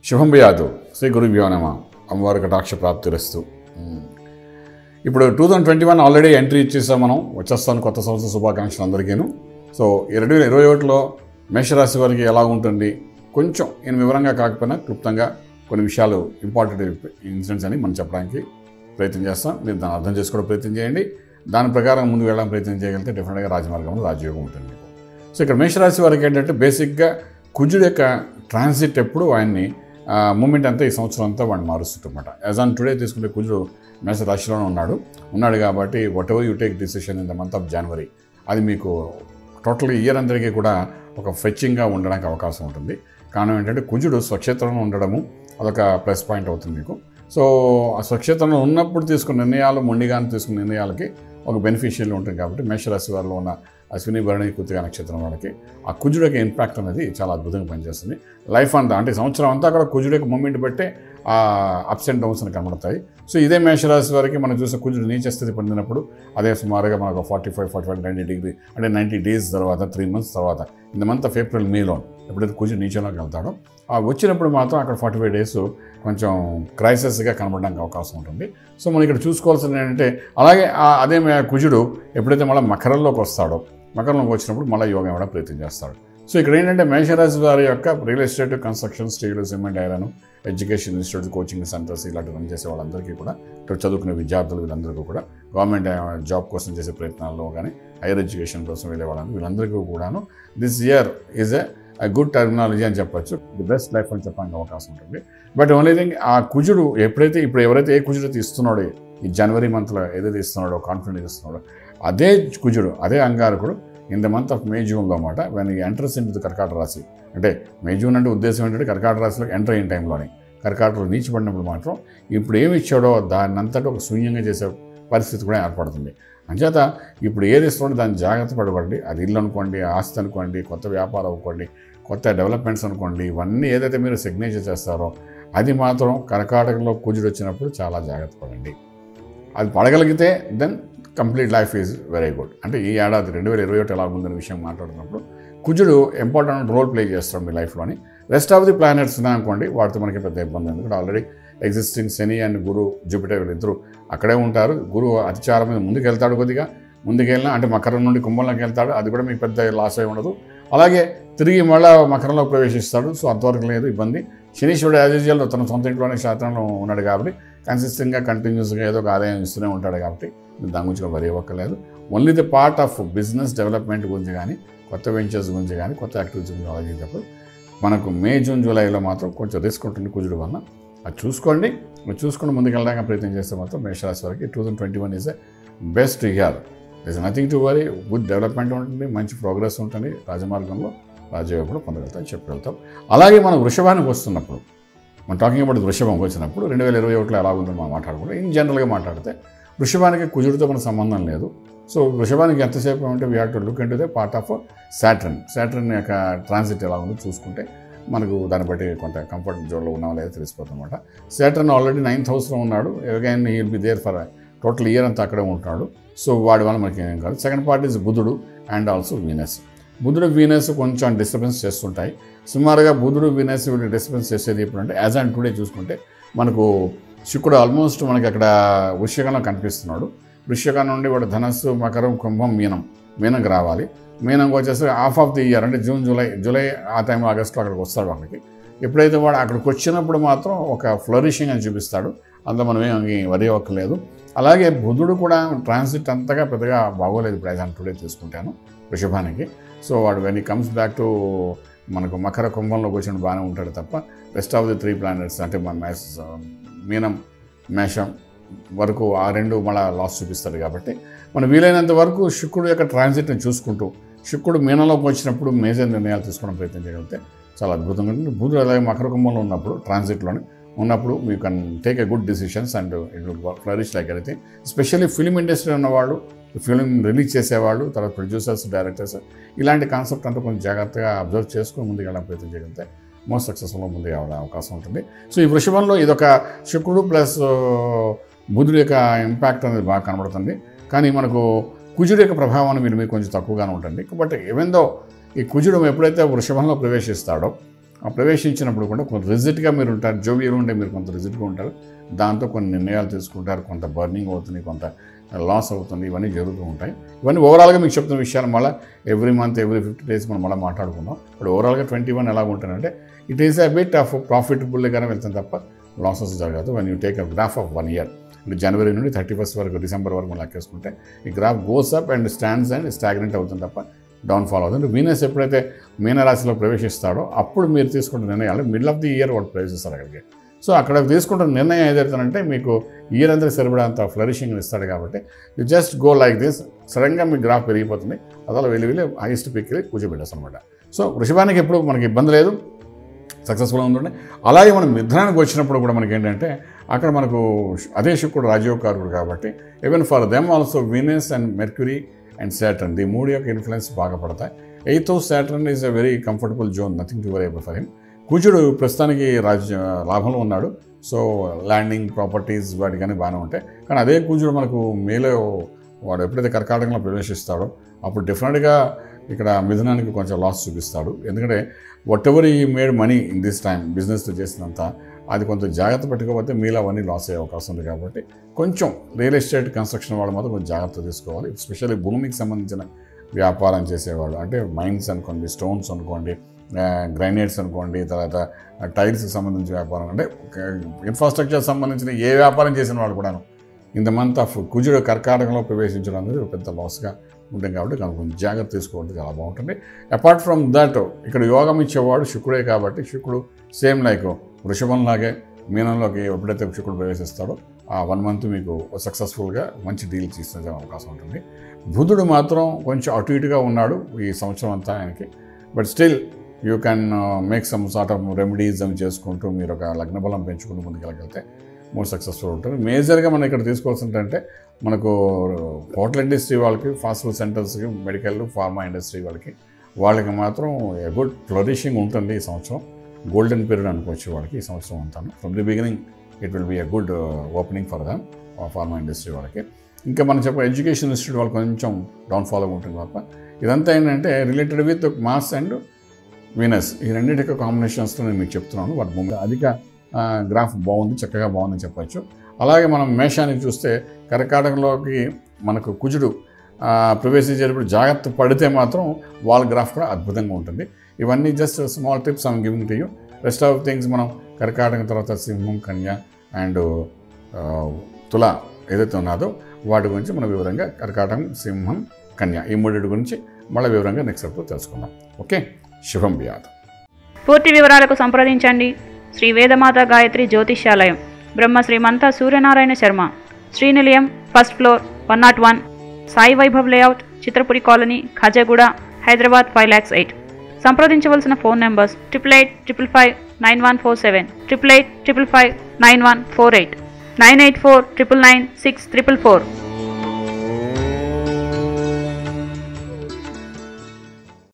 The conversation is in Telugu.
శుభం బియాదు శ్రీ గురుభ్యో నమ అమ్మవారి కటాక్ష ప్రాప్తిరస్తు ఉమ్. ఇప్పుడు two thousand twenty one already entry ఇచ్చేసాం మనం వచ్చేస్తాను కొత్త సంవత్సర శుభాకాంక్షలు అందరికీను సో రెండు వేల ఇరవై ఒకటిలో మేషరాశి వారికి ఎలా ఉంటుంది కొంచెం నేను వివరంగా కాకపోయినా క్లుప్తంగా కొన్ని విషయాలు ఇంపార్టెంట్ ఇన్సిడెంట్స్ అని మనం చెప్పడానికి ప్రయత్నం చేస్తాం మీరు దాన్ని అర్థం చేసుకోవడం ప్రయత్నం చేయండి దాని ప్రకారం ముందుకు వెళ్ళడానికి ప్రయత్నం చేయగలిగితే డెఫినెట్గా రాజమార్గంలో రాజయోగం ఉంటుంది మీకు సో ఇక్కడ మేషరాశి వారికి ఏంటంటే బేసిక్గా కుజుడు యొక్క ట్రాన్సిట్ ఎప్పుడు ఆయన్ని మూమెంట్ అంతా ఈ సంవత్సరం అంతా వాడిని మారుస్తుంటన్నమాట యాజ్ ఆన్ టుడే తీసుకుంటే కుజుడు మేష రాశిలోనే ఉన్నాడు ఉన్నాడు కాబట్టి whatever you take decision in the month of January అది మీకు టోటల్ ఇయర్ అందరికీ కూడా ఒక ఫెచ్చింగ్గా ఉండడానికి అవకాశం ఉంటుంది కారణం ఏంటంటే కుజుడు స్వక్షేత్రంలో ఉండడము అదొక ప్లస్ పాయింట్ అవుతుంది మీకు సో ఆ స్వక్షేత్రంలో ఉన్నప్పుడు తీసుకున్న నిర్ణయాలు మొండిగానే తీసుకున్న నిర్ణయాలకి ఒక బెనిఫిషియల్ ఉంటుంది కాబట్టి మేషరాశి వారిలో ఉన్న అశ్విని భరణి కృతిక నక్షత్రం వాళ్ళకి ఆ కుజుడికి ఇంపాక్ట్ అనేది చాలా అద్భుతంగా పనిచేస్తుంది లైఫ్ అంతా అంటే సంవత్సరం అంతా కూడా కుజుడికి మూమెంట్ బట్టే ఆ అప్స్ అండ్ డౌన్స్ అని కనబడతాయి సో ఇదే మేషరాశి వారికి మనం చూసే కుజుడు నీచ స్థితి పొందినప్పుడు అదే సుమారుగా మనకు forty five forty five ninety degree అంటే నైంటీ డేస్ తర్వాత త్రీ మంత్స్ తర్వాత in the month of April మేలో ఎప్పుడైతే కుజుడు నీచంలోకి వెళ్తాడో ఆ వచ్చినప్పుడు మాత్రం అక్కడ ఫార్టీ ఫైవ్ డేస్ కొంచెం క్రైసిస్గా కనబడడానికి అవకాశం ఉంటుంది సో మనం ఇక్కడ చూసుకోవాల్సింది ఏంటంటే అలాగే ఆ- అదే మే- కుజుడు ఎప్పుడైతే మళ్ళీ మకరంలోకి వస్తాడో మకరంలోకి వచ్చినప్పుడు మళ్ళీ యోగం ఇవ్వడం ప్రయత్నం చేస్తాడు సో ఇక్కడ ఏంటంటే మేషరాశి వారి యొక్క real estate construction steel cement iron education institute coaching centres ఇలాంటి రన్ చేసే వాళ్ళందరికీ కూడా ఇక్కడ చదువుకునే విద్యార్థులు వీళ్ళందరికీ కూడా గవర్నమెంట్ జాబ్ కోసం చేసే ప్రయత్నాల్లో కానీ హైయర్ ఎడ్యుకేషన్ కోసం వెళ్ళే వాళ్ళందరూ వీళ్ళందరికీ కూడాను this year is a good technology అని చెప్పొచ్చు ది బెస్ట్ లైఫ్ అని చెప్పడానికి అవకాశం ఉంటుంది బట్ ఓన్లీ థింగ్ ఆ కుజుడు ఎప్పుడైతే ఇప్పుడు ఎవరైతే ఏ కుజుడు అయితే ఇస్తున్నాడో ఈ జనవరి మంత్లో ఏదైతే ఇస్తున్నాడో కాన్ఫిడెంట్ ఇస్తున్నాడో అదే కుజుడు అదే అంగారకుడు in the month of May జూన్లో అన్నమాట వెన్ ఈ ఎంటర్స్ ఇన్ ది కర్కాట రాశి అంటే మే జూన్ అంటే ఉద్దేశం ఏంటంటే కర్కాట రాశిలో ఎంటర్ అయిన టైంలోనే కర్కాటలో నీచిపడినప్పుడు మాత్రం ఇప్పుడు ఏమి ఇచ్చాడో దాన్ని అంతటా ఒక శూన్యంగా చేసే పరిస్థితి కూడా ఏర్పడుతుంది అంచేత ఇప్పుడు ఏది ఇస్తుందో దాన్ని జాగ్రత్త పడబడి అది ఇల్లు అనుకోండి ఆస్తి అనుకోండి కొత్త వ్యాపారం అనుకోండి కొత్త డెవలప్మెంట్స్ అనుకోండి ఇవన్నీ ఏదైతే మీరు సిగ్నేచర్ చేస్తారో అది మాత్రం కర్కాటకంలో కుజుడు వచ్చినప్పుడు చాలా జాగ్రత్త పడండి అది పడగలిగితే then complete life is very good అంటే ఈ ఏడాది రెండు వేల ఇరవై ఒకటి ఎలా ఉందనే విషయం మాట్లాడుతున్నప్పుడు కుజుడు ఇంపార్టెంట్ రోల్ ప్లే చేస్తాడు మీ లైఫ్లోని రెస్ట్ ఆఫ్ ది ప్లానెట్స్ అనుకోండి వాటితో మనకి పెద్ద ఇబ్బంది ఎందుకంటే already existing Shani and Guru Jupiter వీళ్ళిద్దరూ అక్కడే ఉంటారు గురువు అతిచారం మీద ముందుకు వెళ్తాడు కొద్దిగా ముందుకెళ్ళినా అంటే మకరం నుండి కుంభంలోకి వెళ్తాడు అది కూడా మీకు పెద్ద లాస్ అయి ఉండదు అలాగే తిరిగి మళ్ళీ మకరంలోకి ప్రవేశిస్తాడు సో అంతవరకు లేదు ఇబ్బంది శనీశ్వరుడు యాజ్ యూజువల్ తన సొంత ఇంట్లోనే శాతంలో ఉన్నాడు కాబట్టి కన్సిస్టెంట్గా కంటిన్యూస్గా ఏదో ఒక ఆదాయం ఇస్తూనే ఉంటాడు కాబట్టి మీరు దాని గురించి వరి ఇవ్వక్కర్లేదు only the part of business development గురించి కానీ కొత్త వెంచర్స్ గురించి కానీ కొత్త యాక్టివిటీస్ గురించి ఆలోచించేటప్పుడు మనకు మే జూన్ జూలైలో మాత్రం కొంచెం రిస్క్ ఉంటుంది కుజుడు వల్ల అది చూసుకోండి అది చూసుకుని ముందుకు వెళ్ళడానికి ప్రయత్నం చేస్తే మాత్రం మేషరాశి వరకు two thousand twenty one is a best year is nothing to worry good development ఉంటుంది మంచి ప్రోగ్రెస్ ఉంటుంది రాజమార్గంలో రాజయోగం కూడా పొందగలుగుతాం చెప్పగలుగుతాం అలాగే మనం వృషభానికి వస్తున్నప్పుడు మనం టాకింగ్ అబౌట్ వృషభం వచ్చినప్పుడు రెండు వేల ఇరవై ఒకటిలో ఎలా ఉందని మనం మాట్లాడుకుంటాం ఇన్ జనరల్గా మాట్లాడితే వృషభానికి కుజుడితో మన సంబంధం లేదు సో వృషభానికి ఎంతసేపు అంటే we have to look into the part of Saturn Saturn యొక్క ట్రాన్సిట్ ఎలా ఉందో చూసుకుంటే మనకు దాన్ని బట్టి కొంత కంఫర్ట్ జోన్లో ఉన్నామో లేదో తెలిసిపోతుంది అనమాట సాటర్న్ ఆల్రెడీ నైన్త్ హౌస్లో ఉన్నాడు again he'll be there for total year అంతా అక్కడే ఉంటున్నాడు సో వాడి వల్ల మనకి ఏం కాదు సెకండ్ పార్ట్ ఇస్ బుధుడు అండ్ ఆల్సో వీనస్ బుధుడు వీనస్ కొంచెం డిస్టర్బెన్స్ చేస్తుంటాయి సుమారుగా బుధుడు వీనస్ వీళ్ళు డిస్టర్బెన్స్ చేసేది ఎప్పుడు అంటే యాజ్ అండ్ టుడే చూసుకుంటే మనకు శుక్రుడు ఆల్మోస్ట్ మనకి అక్కడ వృశ్చికంలో కనిపిస్తున్నాడు వృశ్చికం నుండి వాడు ధనస్సు మకరం కుంభం మీనం మీనంకి రావాలి మీనంకి వచ్చేసి హాఫ్ ఆఫ్ ది ఇయర్ అంటే జూన్ జూలై జూలై ఆ టైంలో ఆగస్టులో అక్కడికి వస్తాడు వాళ్ళకి ఎప్పుడైతే వాడు అక్కడికి వచ్చినప్పుడు మాత్రం ఒక ఫ్లరిషింగ్ అని చూపిస్తాడు అందులో మనం ఏమి వరి అవ్వలేదు అలాగే బుధుడు కూడా ట్రాన్సిట్ అంతగా పెద్దగా బాగోలేదు ప్రజెంట్ టుడే తీసుకుంటాను వృషభానికి సో వాడు when he comes back to మనకు మకర కుంభంలోకి వచ్చిన బాగానే ఉంటాడు తప్ప rest of the three planets అంటే మన మేష మీనం మేషం వరకు ఆ రెండు మళ్ళీ లాస్ చూపిస్తాడు కాబట్టి మనం వీలైనంత వరకు శుక్రుడు యొక్క ట్రాన్సిట్ని చూసుకుంటూ శుక్రుడు మీనంలోకి వచ్చినప్పుడు మేజర్ నిర్ణయాలు తీసుకోవడం ప్రయత్నం చేయగలిగితే చాలా అద్భుతంగా ఉంటుంది బుధుడు అలాగే మకర కుంభంలో ఉన్నప్పుడు ట్రాన్సిట్లోని ఉన్నప్పుడు you can take a good decisions and it will flourish like అయితే స్పెషల్లీ ఫిలిం ఇండస్ట్రీ ఉన్నవాళ్ళు ఫిలిం రిలీజ్ చేసేవాళ్ళు తర్వాత ప్రొడ్యూసర్స్ డైరెక్టర్స్ ఇలాంటి కాన్సెప్ట్ అంతా కొంచెం జాగ్రత్తగా అబ్జర్వ్ చేసుకుని ముందుకు వెళ్ళడం ప్రయత్నం చేయగలిగితే మోస్ట్ సక్సెస్ఫుల్గా ముందుకు వెళ్ళడం అవకాశం ఉంటుంది సో ఈ వృషభంలో ఇదొక శుక్రుడు ప్లస్ బుధుడు యొక్క ఇంపాక్ట్ అనేది బాగా కనబడుతుంది కానీ మనకు కుజుడు యొక్క ప్రభావం వీరి మీద కొంచెం తక్కువగానే ఉంటుంది బట్ ఈవెన్ దో ఈ కుజుడు ఎప్పుడైతే వృషభంలో ప్రవేశిస్తాడో ఆ ప్రవేశించినప్పుడు కూడా కొంత రిజిట్గా మీరు ఉంటారు జోవియర్ ఉంటే మీరు కొంత రిజిట్గా ఉంటారు దాంతో కొన్ని నిర్ణయాలు తీసుకుంటారు కొంత బర్నింగ్ అవుతుంది కొంత లాస్ అవుతుంది ఇవన్నీ జరుగుతూ ఉంటాయి ఇవన్నీ ఓవరాల్గా మీకు చెప్తున్న విషయాలు మళ్ళీ every month every fifty days మనం మళ్ళీ మాట్లాడుకుందాం ఇప్పుడు ఓవరాల్గా ట్వంటీ వన్ ఎలా ఉంటుందంటే it is a bit of ప్రాఫిటబుల్గానే వెళ్తుంది తప్ప లాసెస్ జరగదు when you take a graph of one year ఇప్పుడు జనవరి నుండి థర్టీ ఫస్ట్ వరకు డిసెంబర్ వరకు మనం లెక్కేసుకుంటే ఈ graph goes up and stands and stagnant అవుతుంది తప్ప డౌన్ఫాల్ అవుతుంది వీనస్ ఎప్పుడైతే మీనరాశిలో ప్రవేశిస్తాడో అప్పుడు మీరు తీసుకుంటున్న నిర్ణయాలు మిడిల్ ఆఫ్ ది ఇయర్ వాళ్ళు ప్రవేశిస్తారు అక్కడికి సో అక్కడ తీసుకుంటున్న నిర్ణయం ఏదైతుందంటే మీకు ఇయర్ అంతా సరిపడంత ఫ్లరిషింగ్ ఇస్తాడు కాబట్టి you just go like this సడన్గా మీ గ్రాఫ్ పెరిగిపోతుంది అదలా వెళ్ళి వెళ్ళి హైయెస్ట్ పిక్కి కూర్చోబెట్టేస్తాం అనమాట సో వృషభానికి ఎప్పుడు మనకి ఇబ్బంది లేదు సక్సెస్ఫుల్గా ఉంటుండే అలాగే మనం మిథునానికి వచ్చినప్పుడు కూడా మనకి ఏంటంటే అక్కడ మనకు అదే శుక్రుడు రాజయోగకారుడు కాబట్టి even for them also Venus and Mercury and Saturn the మూడు యొక్క ఇన్ఫ్లుయెన్స్ బాగా పడతాయి eighth of Saturn is a very comfortable zone nothing to worry for him కుజుడు ప్రస్తుతానికి రాజ్య లాభంలో ఉన్నాడు సో ల్యాండింగ్ ప్రాపర్టీస్ వాటికన్నీ బాగానే ఉంటాయి కానీ అదే కుజుడు మనకు మేలో వాడు ఎప్పుడైతే కర్కాటకంలో ప్రవేశిస్తాడో అప్పుడు డెఫినెట్గా ఇక్కడ మిథునానికి కొంచెం లాస్ చూపిస్తాడు ఎందుకంటే whatever he made money in this time బిజినెస్తో చేసినంత అది కొంచెం జాగ్రత్త పెట్టుకోకపోతే మీలో అవన్నీ లాస్ అయ్యే అవకాశం ఉంది కాబట్టి కొంచెం రియల్ ఎస్టేట్ కన్స్ట్రక్షన్ వాళ్ళు మాత్రం కొంచెం జాగ్రత్త తీసుకోవాలి ఎస్పెషల్లీ భూమికి సంబంధించిన వ్యాపారం చేసేవాళ్ళు అంటే మైన్స్ అనుకోండి స్టోన్స్ అనుకోండి గ్రైనేట్స్ అనుకోండి తర్వాత టైల్స్కి సంబంధించిన వ్యాపారం అంటే ఇన్ఫ్రాస్ట్రక్చర్ సంబంధించిన ఏ వ్యాపారం చేసిన వాళ్ళు కూడాను ఇన్ ద మంత్ ఆఫ్ కుజుడు కర్కాటకంలో ప్రవేశించడం అనేది ఒక పెద్ద లాస్గా ఉంటుంది కాబట్టి కనుక కొంచెం జాగ్రత్త తీసుకోవడం చాలా బాగుంటుంది అపార్ట్ ఫ్రమ్ దట్ ఇక్కడ యోగం ఇచ్చేవాడు శుక్రుడే కాబట్టి శుక్రుడు సేమ్ లైక్ వృషభంలాగే మీనంలోకి ఎప్పుడైతే శుక్రుడు ప్రవేశిస్తాడో ఆ వన్ మంత్ మీకు సక్సెస్ఫుల్గా మంచి డీల్ తీసుకునే అవకాశం ఉంటుంది బుధుడు మాత్రం కొంచెం అటు ఇటుగా ఉన్నాడు ఈ సంవత్సరం అంతా ఆయనకి but still you can make some sort of remedies అవి చేసుకుంటూ మీరు ఒక లగ్న బలం పెంచుకుంటూ ముందుకెళ్ళగలిగితే మోర్ సక్సెస్ఫుల్ ఉంటుంది మేజర్గా మనం ఇక్కడ తీసుకోవాల్సింది అంటే మనకు హోటల్ ఇండస్ట్రీ వాళ్ళకి ఫాస్ట్ ఫుడ్ సెంటర్స్కి మెడికల్ ఫార్మా ఇండస్ట్రీ వాళ్ళకి వాళ్ళకి మాత్రం గుడ్ ఫ్లరిషింగ్ ఉంటుంది ఈ సంవత్సరం గోల్డెన్ పీరియడ్ అనుకోవచ్చు వాళ్ళకి ఈ సంవత్సరం అంతాను from the beginning it will be a good opening for them pharma industry వాళ్ళకి ఇంకా మనం చెప్పే ఎడ్యుకేషన్ ఇన్స్టిట్యూట్ వాళ్ళకి కొంచెం డౌన్ఫాల్ ఉంటుంది తప్ప ఇదంతా ఏంటంటే related with Mars and Venus ఈ రెండింటి యొక్క కాంబినేషన్స్తో నేను మీకు చెప్తున్నాను వాటి ముందు అధిక గ్రాఫ్ బాగుంది చక్కగా బాగుందని చెప్పచ్చు అలాగే మనం మేషానికి చూస్తే కర్కాటకంలోకి మనకు కుజుడు ఆ, ప్రవేశించేటప్పుడు జాగ్రత్త పడితే మాత్రం వాళ్ళ గ్రాఫ్ కూడా అద్భుతంగా ఉంటుంది ఇవన్నీ just small tips I'm giving to you rest of things మనం కర్కాటకం తర్వాత సింహం కన్య అండ్ తుల ఏదైతే ఉన్నదో వాటి గురించి మనం వివరంగా కర్కాటకం సింహం కన్య ఈ మూడింటి గురించి మళ్ళీ వివరంగా నెక్స్ట్ ఎప్పుడు తెలుసుకుందాం ఓకే శుభం వ్యాధం పూర్తి వివరాలకు సంప్రదించండి Shri Vedamata Gayatri Jyotishyalayam Brahma Srimantha Suryanarayana Sharma Srinilayam first floor one nought one Sai Vaibhav layout Chitrapuri colony Khajaguda Hyderabad five lakhs eight సంప్రదించవలసిన phone numbers triple eight triple five nine one four seven triple eight triple five nine one four eight nine eight four triple nine six triple four